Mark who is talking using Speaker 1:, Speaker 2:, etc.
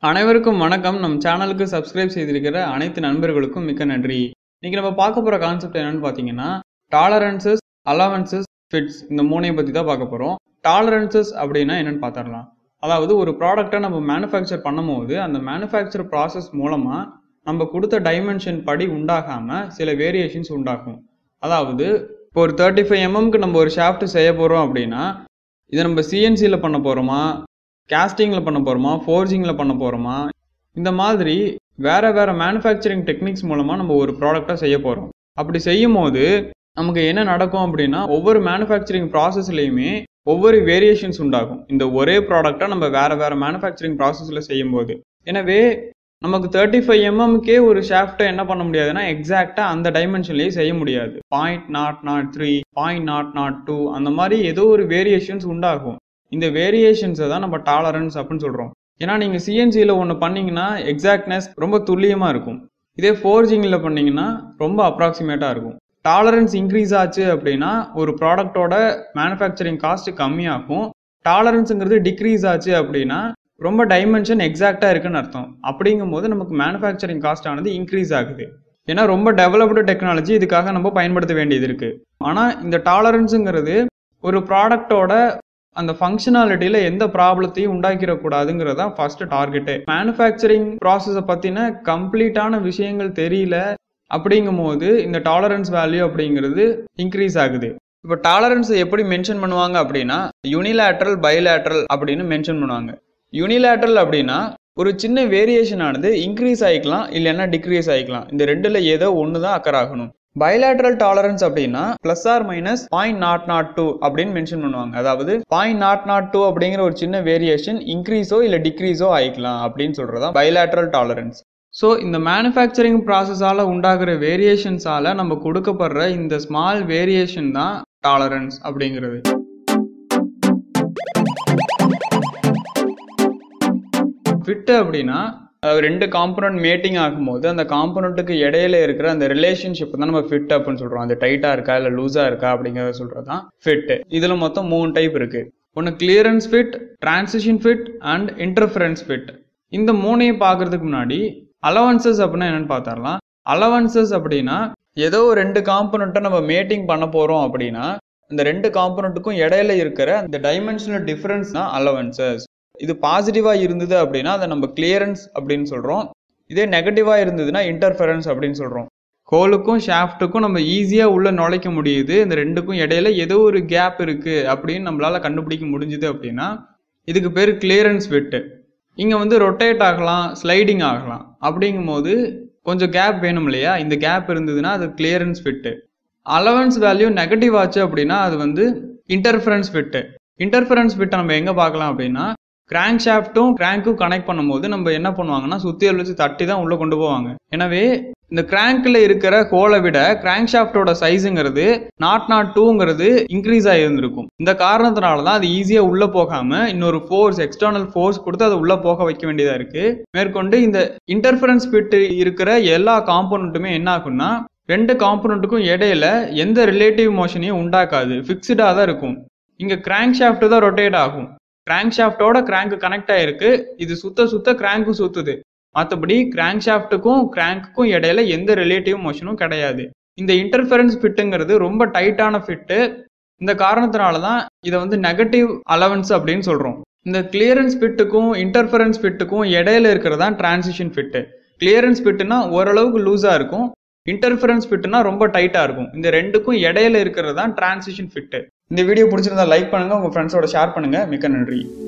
Speaker 1: அனைவருக்கும் வணக்கம் நம் சேனலுக்கு சப்ஸ்கிரைப் செய்திருக்கிற அனைத்து நண்பர்களுக்கும் மிக்க நன்றி இன்னைக்கு நம்ம பார்க்க போற கான்செப்ட் என்னன்னு பார்த்தீங்கன்னா டாலரன்சஸ் அலவன்சஸ் ஃபிட்ஸ் இந்த மூணையும் பற்றி தான் பார்க்க போகிறோம் டாலரன்சஸ் அப்படின்னா என்னன்னு பார்த்துடலாம் அதாவது ஒரு ப்ராடக்டை நம்ம மேனுஃபேக்சர் பண்ணும்போது அந்த மேனுஃபேக்சர் ப்ராசஸ் மூலமாக நம்ம கொடுத்த டைமென்ஷன் படி உண்டாகாமல் சில வேரியேஷன்ஸ் உண்டாகும் அதாவது இப்போ ஒரு தேர்ட்டி ஃபைவ் எம்எம்க்கு நம்ம ஒரு ஷாஃப்ட் செய்ய போகிறோம் அப்படின்னா இதை நம்ம சிஎன்சியில் பண்ண போகிறோமா கேஸ்டிங்கில் பண்ண போகிறோமா ஃபோர்ஜிங்கில் பண்ண போகிறோமா இந்த மாதிரி வேற வேற மேனுஃபேக்சரிங் டெக்னிக்ஸ் மூலமாக நம்ம ஒரு ப்ராடக்டாக செய்ய போகிறோம் அப்படி செய்யும் போது நமக்கு என்ன நடக்கும் அப்படின்னா ஒவ்வொரு மேனுஃபேக்சரிங் ப்ராசஸ்லையுமே ஒவ்வொரு வேரியேஷன்ஸ் உண்டாகும் இந்த ஒரே ப்ராடக்டை நம்ம வேற வேற மேனுஃபேக்சரிங் ப்ராசஸில் செய்யும் போது எனவே நமக்கு தேர்ட்டி ஃபைவ் எம்எம்கே ஒரு ஷாஃப்ட்டை என்ன பண்ண முடியாதுன்னா எக்ஸாக்டாக அந்த டைமென்ஷன்லேயே செய்ய முடியாது point nought nought three point nought nought two அந்த மாதிரி ஏதோ ஒரு வேரியேஷன்ஸ் உண்டாகும் இந்த வேரியேஷன்ஸை தான் நம்ம டாலரன்ஸ் அப்படின்னு சொல்கிறோம் ஏன்னா நீங்கள் சிஎன்சியில் ஒன்று பண்ணீங்கன்னா எக்ஸாக்ட்னஸ் ரொம்ப துல்லியமாக இருக்கும் இதே ஃபோர்ஜிங்கில் பண்ணீங்கன்னா ரொம்ப அப்ராக்சிமேட்டாக இருக்கும் டாலரன்ஸ் இன்க்ரீஸ் ஆச்சு அப்படின்னா ஒரு ப்ராடக்டோட மேனுஃபேக்சரிங் காஸ்ட் கம்மியாகும் டாலரன்ஸுங்கிறது டிக்ரீஸ் ஆச்சு அப்படின்னா ரொம்ப டைமென்ஷன் எக்ஸாக்டாக இருக்குன்னு அர்த்தம் அப்படிங்கும்போது நமக்கு மேனுஃபேக்சரிங் காஸ்ட் ஆனது இன்க்ரீஸ் ஆகுது ஏன்னா ரொம்ப டெவலப்டு டெக்னாலஜி இதுக்காக நம்ம பயன்படுத்த வேண்டியது இருக்கு ஆனால் இந்த டாலரன்ஸுங்கிறது ஒரு ப்ராடக்டோட அந்த ஃபங்க்ஷனாலிட்டியில் எந்த ப்ராப்ளத்தையும் உண்டாக்கிடக்கூடாதுங்கிறது தான் ஃபர்ஸ்ட் டார்கெட்டு மேனுஃபேக்சரிங் ப்ராசஸை பற்றின கம்ப்ளீட்டான விஷயங்கள் தெரியல அப்படிங்கும் போது இந்த டாலரன்ஸ் வேல்யூ அப்படிங்கிறது இன்க்ரீஸ் ஆகுது இப்போ டாலரன்ஸ் எப்படி மென்ஷன் பண்ணுவாங்க அப்படின்னா யூனிலேட்ரல் பைலேட்ரல் அப்படின்னு மென்ஷன் பண்ணுவாங்க யூனிலேட்ரல் அப்படின்னா ஒரு சின்ன வேரியேஷன் ஆனது இன்க்ரீஸ் ஆகிக்கலாம் இல்லைன்னா டிக்ரீஸ் ஆகிக்கலாம் இந்த ரெண்டுல ஏதோ ஒன்று தான் அக்கர் ஆகணும் பயலேட்ரல் டாலரன்ஸ் அப்படின்னா plus or minus point nought nought two அப்படின்னு மென்ஷன் பண்ணுவாங்க அதாவது பாயிண்ட் நாட் நாட் டூ அப்படிங்கிற ஒரு சின்ன வேரியேஷன் இன்க்ரீஸோ இல்லை டிக்ரீஸோ ஆகிக்கலாம் அப்படின்னு சொல்றதா பயலேட்ரல் டாலரன்ஸ் ஸோ இந்த மேனுஃபேக்சரிங் ப்ராசஸால் உண்டாகிற வேரியேஷன்ஸால் நம்ம கொடுக்கப்படுற இந்த ஸ்மால் வேரியேஷன் தான் டாலரன்ஸ் அப்படிங்கிறது ஃபிட்டு அப்படின்னா அதாவது ரெண்டு காம்பனண்ட் மேட்டிங் ஆகும்போது அந்த காம்பனண்ட்டுக்கு இடையில இருக்கிற அந்த ரிலேஷன்ஷிப் தான் நம்ம ஃபிட் அப்படின்னு சொல்றோம் அது டைட்டா இருக்கா இல்லை லூஸா இருக்கா அப்படிங்கிறத சொல்றது தான் ஃபிட் இதுல மொத்தம் மூணு டைப் இருக்கு ஒன்று clearance fit transition fit and interference fit இந்த மூணையும் பார்க்கறதுக்கு முன்னாடி அலவன்சஸ் அப்படின்னா என்னன்னு பார்த்தரலாம் அலவன்சஸ் அப்படின்னா ஏதோ ஒரு ரெண்டு காம்பனண்ட்டை நம்ம மேட்டிங் பண்ண போறோம் அப்படின்னா அந்த ரெண்டு காம்பனண்ட்டுக்கும் இடையில இருக்கிற அந்த டைமென்ஷனல் டிஃபரன்ஸ் தான் அலவன்சஸ் இது பாசிட்டிவாக இருந்தது அப்படின்னா அதை நம்ம கிளியரன்ஸ் அப்படின்னு சொல்கிறோம் இதே நெகட்டிவாக இருந்ததுன்னா இன்டர்ஃபரன்ஸ் அப்படின்னு சொல்கிறோம் ஹோலுக்கும் ஷாஃப்ட்டுக்கும் நம்ம ஈஸியாக உள்ள நுழைக்க முடியுது இந்த ரெண்டுக்கும் இடையில ஏதோ ஒரு கேப் இருக்குது அப்படின்னு நம்மளால கண்டுபிடிக்க முடிஞ்சுது அப்படின்னா இதுக்கு பேர் கிளியரன்ஸ் வெட்டு இங்கே வந்து ரொட்டேட் ஆகலாம் ஸ்லைடிங் ஆகலாம் அப்படிங்கும் போது கொஞ்சம் கேப் வேணும் இல்லையா இந்த கேப் இருந்ததுன்னா அது clearance fit allowance value negative ஆச்சு அப்படின்னா அது வந்து இன்டர்ஃபரன்ஸ் ஃபிட்டு இன்டர்ஃபரன்ஸ் ஃபிட்டை நம்ம எங்கே பார்க்கலாம் அப்படின்னா கிராங்க் ஷாஃப்ட்டும் கிராங்க்கும் கனெக்ட் பண்ணும்போது நம்ம என்ன பண்ணுவாங்கன்னா சுத்தியல் வச்சு தட்டி தான் உள்ள கொண்டு போவாங்க எனவே இந்த கிராங்க்ல இருக்கிற ஹோலை விட கிராங்க் ஷாஃப்டோட சைஸுங்கிறது நாட் நாட் டூங்கிறது இன்க்ரீஸ் ஆகியிருந்திருக்கும் இந்த காரணத்தினால தான் அது ஈஸியாக உள்ள போகாம இன்னொரு ஃபோர்ஸ் எக்ஸ்டர்னல் ஃபோர்ஸ் கொடுத்து அதை உள்ள போக வைக்க வேண்டியதா இருக்கு மேற்கொண்டு இந்த இன்டர்ஃபரன்ஸ் பிட் இருக்கிற எல்லா காம்போனண்ட்டுமே என்ன ஆகும்னா ரெண்டு காம்போனண்ட்டுக்கும் இடையில எந்த ரிலேட்டிவ் மோஷனையும் உண்டாக்காது ஃபிக்ஸ்டாக தான் இருக்கும் இங்க கிராங்க் ஷாஃப்ட் தான் ரொட்டேட் ஆகும் கிராங்க் ஷாஃப்டோட கிராங்க் கனெக்ட் ஆயிருக்கு இது சுத்த சுத்த கிராங்க்கும் சுத்துது மற்றபடி கிராங்க் ஷாஃப்ட்டுக்கும் கிராங்க்குக்கும் இடையில எந்த ரிலேட்டிவ் மோஷனும் கிடையாது இந்த இன்டர்ஃபரன்ஸ் ஃபிட்டுங்கிறது ரொம்ப டைட்டான ஃபிட்டு இந்த காரணத்தினால தான் இதை வந்து நெகட்டிவ் அலவன்ஸ் அப்படின்னு சொல்றோம் இந்த கிளியரன்ஸ் ஃபிட்டுக்கும் இன்டர்ஃபரன்ஸ் ஃபிட்டுக்கும் இடையில இருக்கிறதா டிரான்சிஷன் ஃபிட்டு கிளியரன்ஸ் ஃபிட்டுனா ஓரளவுக்கு லூஸாக இருக்கும் இன்டர்ஃபரன்ஸ் ஃபிட்டுனா ரொம்ப டைட்டாக இருக்கும் இந்த ரெண்டுக்கும் இடையில இருக்கிறது தான் டிரான்சிஷன் ஃபிட்டு இந்த வீடியோ பிடிச்சிருந்தா லைக் பண்ணுங்க உங்க ஃப்ரெண்ட்ஸோட ஷேர் பண்ணுங்க மிக்க நன்றி